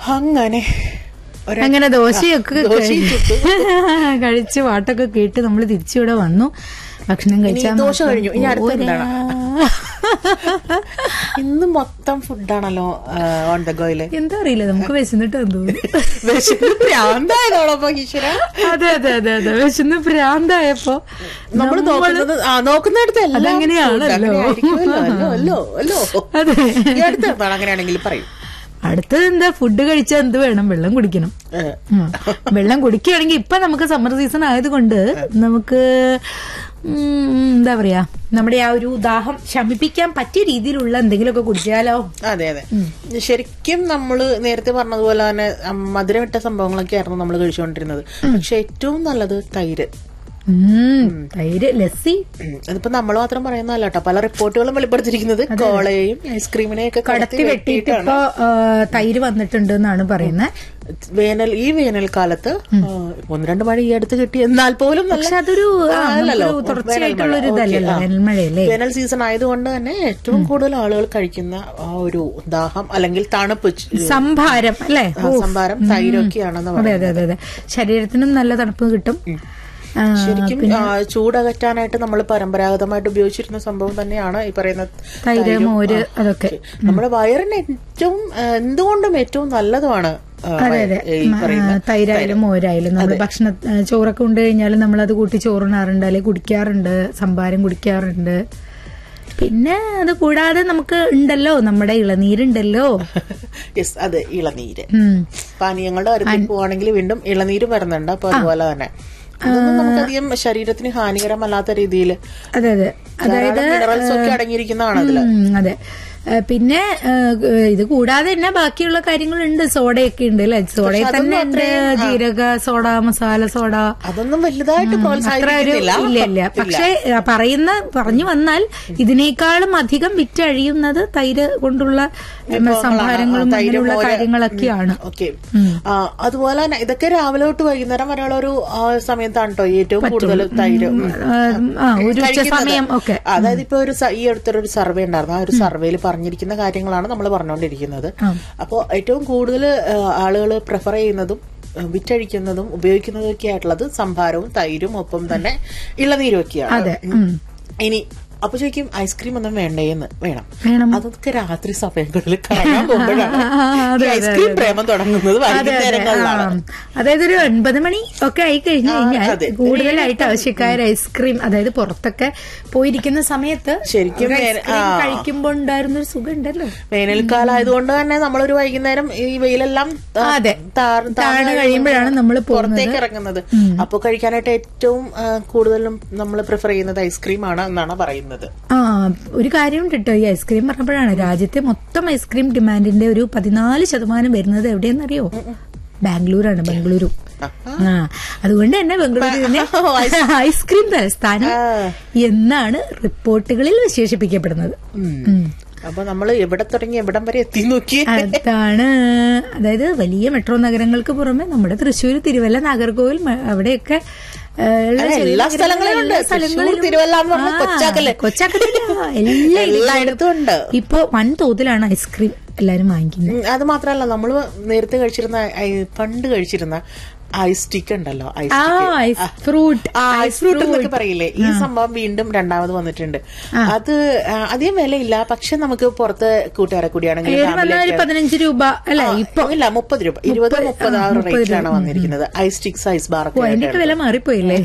അങ്ങനെ ഒര- അങ്ങനെ ദോശയൊക്കെ ആ, ദോശയും ചുട്ടു. കഴിച്ച് പാട്ടൊക്കെ കേട്ട് നമ്മൾ തിരിച്ചിവിടെ വന്നു ഭക്ഷണം കഴിച്ചാൽ ദോശ കഴിഞ്ഞു. ഇനി അടുത്ത പോരാ. എന്താണ്? ഇന്ന് മൊത്തം ഫുഡാണല്ലോ ഓൺ ദ ഗോയില് എന്താ അറിയില്ല നമുക്ക് വിശന്നിട്ട് തോന്നുന്നു ഭ്രാന്തായതോളപ്പോ ഈശ്വര അതെ അതെ അതെ അതെ വിശന്ന് ഭ്രാന്തായപ്പോ നമ്മൾ നോക്കുന്നത് ആ നോക്കുന്നിടത്ത് എല്ലാം അതങ്ങനെയാണല്ലോ. food അങ്ങനെ ആയിരിക്കുമല്ലോ. അല്ലോ അല്ലോ അല്ലോ അതെ ഈ അടുത്ത് എന്താണ് അങ്ങനെയാണെങ്കിൽ പറയും അടുത്തത് എന്താ ഫുഡ് കഴിച്ചാൽ എന്ത് വേണം വെള്ളം കുടിക്കണം ഏ, ഉം. വെള്ളം കുടിക്കുകയാണെങ്കിൽ ഇപ്പൊ നമുക്ക് സമ്മർ സീസൺ ആയതുകൊണ്ട് നമുക്ക് ഉം, എന്താ പറയാ നമ്മുടെ ആ ഒരു ദാഹം ശമിപ്പിക്കാൻ പറ്റിയ രീതിയിലുള്ള എന്തെങ്കിലുമൊക്കെ കുടിച്ചാലോ അതെ അതെ ശരിക്കും നമ്മള് നേരത്തെ പറഞ്ഞതുപോലെ തന്നെ ഉം, മധുരമിട്ട സംഭവങ്ങളൊക്കെ ആയിരുന്നു നമ്മൾ കഴിച്ചുകൊണ്ടിരുന്നത് പക്ഷെ ഏറ്റവും നല്ലത് തൈര് ഉം, തൈര് ലസ്സി ഉം, അതിപ്പോ നമ്മൾ മാത്രം പറയുന്നതല്ല കേട്ടോ പല റിപ്പോർട്ടുകളും വെളിപ്പെടുത്തിയിരിക്കുന്നത് കോളയെയും ഐസ്ക്രീമിനെയും ഒക്കെ കടത്തി വെട്ടിയിട്ട് ഇപ്പൊ ആ, തൈര് വന്നിട്ടുണ്ട് എന്നാണ് പറയുന്നത് വേനൽ ഈ വേനൽക്കാലത്ത് ആ, ഒന്ന് രണ്ട് മഴ ഈ അടുത്ത് കിട്ടി എന്നാൽ പോലും നല്ല പക്ഷെ അതൊരു ആ, ആ, അല്ലല്ലോ. നമുക്കൊരു തുടർച്ചയായിട്ടുള്ള ഒരു വേനൽമഴ. ഇതല്ലല്ലോ ഓക്കേ, ആ. വേനൽമഴയല്ലേ വേനൽ സീസൺ ആയതുകൊണ്ട് തന്നെ ഏറ്റവും കൂടുതൽ ആളുകൾ കഴിക്കുന്ന ആ ഒരു ദാഹം അല്ലെങ്കിൽ തണുപ്പ് ച്- സംഭാരം അല്ലേ ആ, സംഭാരം തൈരൊക്കെയാണെന്ന് അതെ പറയുന്നത് അതെ അതെ അതെ ശരീരത്തിനും നല്ല തണുപ്പ് കിട്ടും ആ, ശരിക്കും ആ, ചൂടകറ്റാനായിട്ട് നമ്മൾ പരമ്പരാഗതമായിട്ട് ഉപയോഗിച്ചിരുന്ന സംഭവം തന്നെയാണ് ഈ പറയുന്ന തൈര് തൈരും. മോര് ആ, അതൊക്കെ ഓക്കേ. നമ്മുടെ വയറിന് ഏറ്റവും ആ, എന്തുകൊണ്ടും ഏറ്റവും നല്ലതുമാണ് ആ, അതെ അതെ ഈ പറയുന്ന ആ, തൈരായാലും മോരായാലും നമ്മൾ ഭക്ഷണ ആ, ചോറൊക്കെ ഉണ്ട് കഴിഞ്ഞാൽ നമ്മൾ അത് കൂട്ടി ചോറിനാറുണ്ട് അല്ലെങ്കിൽ കുടിക്കാറുണ്ട് സംഭാരം കുടിക്കാറുണ്ട് പിന്നെ അത് കൂടാതെ നമുക്ക് ഉണ്ടല്ലോ നമ്മുടെ ഇളനീരുണ്ടല്ലോ യെസ് അതെ ഇളനീര് ഉം. പാനീയങ്ങളുടെ കാര്യത്തിൽ പോവാണെങ്കിൽ വീണ്ടും ഇളനീര് വരുന്നുണ്ട് അപ്പൊ അതുപോലെ തന്നെ അതൊന്നും നമുക്കധികം ശരീരത്തിന് ഹാനികരമല്ലാത്ത രീതിയിൽ അതെ അതെ അതായത് മിനറൽസ് ഒക്കെ അടങ്ങിയിരിക്കുന്നതാണ് അതില് ഉം, അതെ ഏ, പിന്നെ ഏ, ഇത് കൂടാതെ തന്നെ ബാക്കിയുള്ള കാര്യങ്ങളുണ്ട് സോഡയൊക്കെ ഉണ്ട് അല്ലെ സോഡയിൽ തന്നെ ഉണ്ട് ജീരക സോഡ മസാല സോഡ അതൊന്നും വലുതായിട്ട് അത്ര ഒരു പ്രോത്സാഹിപ്പിക്കുന്നില്ല ഇല്ല ഇല്ല പക്ഷെ ആ, പറയുന്ന പറഞ്ഞു വന്നാൽ ഇതിനേക്കാളും അധികം വിറ്റഴിയുന്നത് തൈര് കൊണ്ടുള്ള ഉം, സംഭാരങ്ങളും അങ്ങനെയുള്ള കാര്യങ്ങളൊക്കെയാണ് ഓക്കെ അതുപോലെ തന്നെ ഇതൊക്കെ രാവിലെ തൊട്ട് വൈകുന്നേരം വരെയുള്ള ഒരു ആ, സമയത്താണ് കേട്ടോ ഏറ്റവും കൂടുതൽ തൈര് ഉം. ആ, ആ, ഒരു ഉച്ച കഴിക്കുന്നത്. സമയം ഒക്കെ അതായത് ഇപ്പൊ ഒരു സ- ഈ അടുത്തൊരു സർവേ ഉണ്ടായിരുന്നു ആ ഒരു സർവേയിൽ പറഞ്ഞിരിക്കുന്ന കാര്യങ്ങളാണ് നമ്മൾ പറഞ്ഞുകൊണ്ടിരിക്കുന്നത് അപ്പോൾ ഏറ്റവും കൂടുതൽ ആളുകൾ പ്രിഫർ ചെയ്യുന്നതും ആ, വിറ്റഴിക്കുന്നതും ഉപയോഗിക്കുന്നതും ഒക്കെ ആയിട്ടുള്ളത് സംഭാരവും തൈരും ഒപ്പം തന്നെ ഇളനീരും ഒക്കെയാണ് അതെ ഉം. ഉം. ഇനി അപ്പൊ ചോദിക്കും ഐസ്ക്രീം ഒന്നും വേണ്ടേന്ന് വേണം വേണം അതൊക്കെ രാത്രി സമയങ്ങളിൽ കറങ്ങാൻ പോകുമ്പോഴാണ് അതെ, ഈ ഐസ്ക്രീം പ്രേമം തുടങ്ങുന്നത് അതെ, അതെ. വൈകുന്നേരങ്ങളിലാണ് ആ. അതായത് ഒരു ഒൻപത് മണി ഒക്കെ ആയി കഴിഞ്ഞു കഴിഞ്ഞാൽ അതെ. കൂടുതലായിട്ട് ആവശ്യക്കാർ ഐസ്ക്രീം അതായത് പുറത്തൊക്കെ പോയിരിക്കുന്ന സമയത്ത് ശരിക്കും ഒരു വേന- ഐസ്ക്രീം ആ. കഴിക്കുമ്പോ ഉണ്ടായിരുന്ന ഒരു സുഖം ഉണ്ടല്ലോ വേനൽക്കാലം ആയതുകൊണ്ട് തന്നെ നമ്മളൊരു വൈകുന്നേരം ഈ വെയിലെല്ലാം താ- അതെ. താർ- താഴ്ന്ന് താഴ്ന്ന് കഴിയുമ്പോഴാണ് നമ്മള് പോകുന്നത്. പുറത്തേക്ക് ഇറങ്ങുന്നത് അപ്പോൾ കഴിക്കാനായിട്ട് ഏറ്റവും ആ, കൂടുതലും നമ്മൾ പ്രിഫർ ചെയ്യുന്നത് ഐസ്ക്രീം ആണ് എന്നാണ് പറയുന്നത് ആ ഒരു കാര്യം കേട്ടോ ഈ ഐസ്ക്രീം പറഞ്ഞപ്പോഴാണ് രാജ്യത്തെ മൊത്തം ഐസ്ക്രീം ഡിമാൻഡിന്റെ ഒരു പതിനാല് ശതമാനം വരുന്നത് എവിടെയെന്നറിയോ ബാംഗ്ലൂരാണ് ബംഗളൂരു ആ അതുകൊണ്ട് തന്നെ ബംഗളൂരുവിനെ ഐസ്ക്രീം തലസ്ഥാനം എന്നാണ് റിപ്പോർട്ടുകളിൽ വിശേഷിപ്പിക്കപ്പെടുന്നത് ഉം. അപ്പൊ നമ്മൾ എവിടെ തുടങ്ങി എവിടം വരെ എത്തി നോക്കി അതാണ് അതായത് വലിയ മെട്രോ നഗരങ്ങൾക്ക് പുറമെ നമ്മുടെ തൃശ്ശൂർ തിരുവല്ല നാഗർകോവിൽ മ- അവിടെയൊക്കെ ഏ, ഉള്ള അതെ, ചെറിയ എല്ലാ നഗരങ്ങളിലും സ്ഥലങ്ങളിലും ഉണ്ട്. എല്ലാ തൃശ്ശൂർ, സ്ഥലങ്ങളിലും തിരുവല്ല എന്ന് പറഞ്ഞാൽ ആ, കൊച്ചാക്കല്ലേ? കൊച്ചാക്കല്ല എല്ലാ എല്ലായിടത്തും ഉണ്ട് ഇപ്പൊ വൻതോതിലാണ് ഐസ്ക്രീം എല്ലാരും വാങ്ങിക്കുന്നത് ഉം, അത് മാത്രല്ല നമ്മൾ നേരത്തെ കഴിച്ചിരുന്ന ഐ- പണ്ട് കഴിച്ചിരുന്ന ഐസ് സ്റ്റിക്ക് ഉണ്ടല്ലോ ഐസ് ആ stick ice fruit ice fruit എന്നൊക്കെ പറയില്ലേ ഈ സംഭവം വീണ്ടും രണ്ടാമത് വന്നിട്ടുണ്ട് അത് ആ, അധികം വിലയില്ല പക്ഷെ നമുക്ക് പുറത്ത് കൂട്ടുകാരെ കൂടിയാണെങ്കിൽ ഏത് വന്ന ഒരു പതിനഞ്ച് രൂപ അല്ലെ ഇപ്പൊ ഇല്ല മുപ്പത് രൂപ ഇരുപത് മുപ്പത് ആ ഒരു റേറ്റിലാണ് വന്നിരിക്കുന്നത് ഐസ് സ്റ്റിക്സ് ഐസ് ബാർ ഒക്കെ അതിന്റെ വില മാറിപ്പോയില്ലേ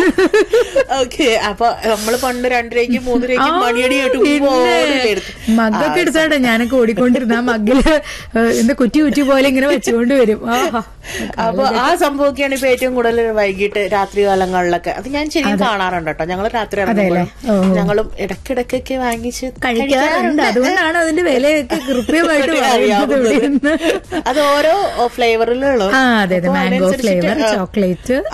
ഓക്കെ അപ്പൊ നമ്മള് പണ്ട് രണ്ടു രൂപയ്ക്ക് മൂന്ന് രൂപയ്ക്ക് മണിയടിയായിട്ട് എടുത്തു മഗ്ഗൊക്കെ എടുത്തോട്ടെ ഞാനൊക്കെ ഓടിക്കൊണ്ടിരുന്ന ആ മഗ്ഗില് ഏഹ്, എന്താ കുറ്റി കുറ്റി പോലെ ഇങ്ങനെ വെച്ചുകൊണ്ട് വരും ആഹാ അപ്പൊ ആ സംഭവമൊക്കെയാണ് ഇപ്പൊ ഏറ്റവും കൂടുതൽ വൈകിട്ട് രാത്രി കാലങ്ങളിലൊക്കെ അത് ഞാൻ ശരിക്കും കാണാറുണ്ട് കേട്ടോ ഞങ്ങൾ രാത്രി ഇറങ്ങുമ്പോൾ ഓ. ഞങ്ങളും ഇടക്കിടക്കൊക്കെ വാങ്ങിച്ച് കഴിക്കാറുണ്ട് അതുകൊണ്ടാണ് അതിന്റെ വിലയൊക്കെ കൃത്യമായിട്ട് പറയുന്നത് അറിയാവുന്നത്. ഇവിടെയെന്ന് അത് ഓരോ ഫ്ലേവറിലുള്ള ആ അതെ അതെ മാംഗോ ഫ്ലേവർ ചോക്ലേറ്റ്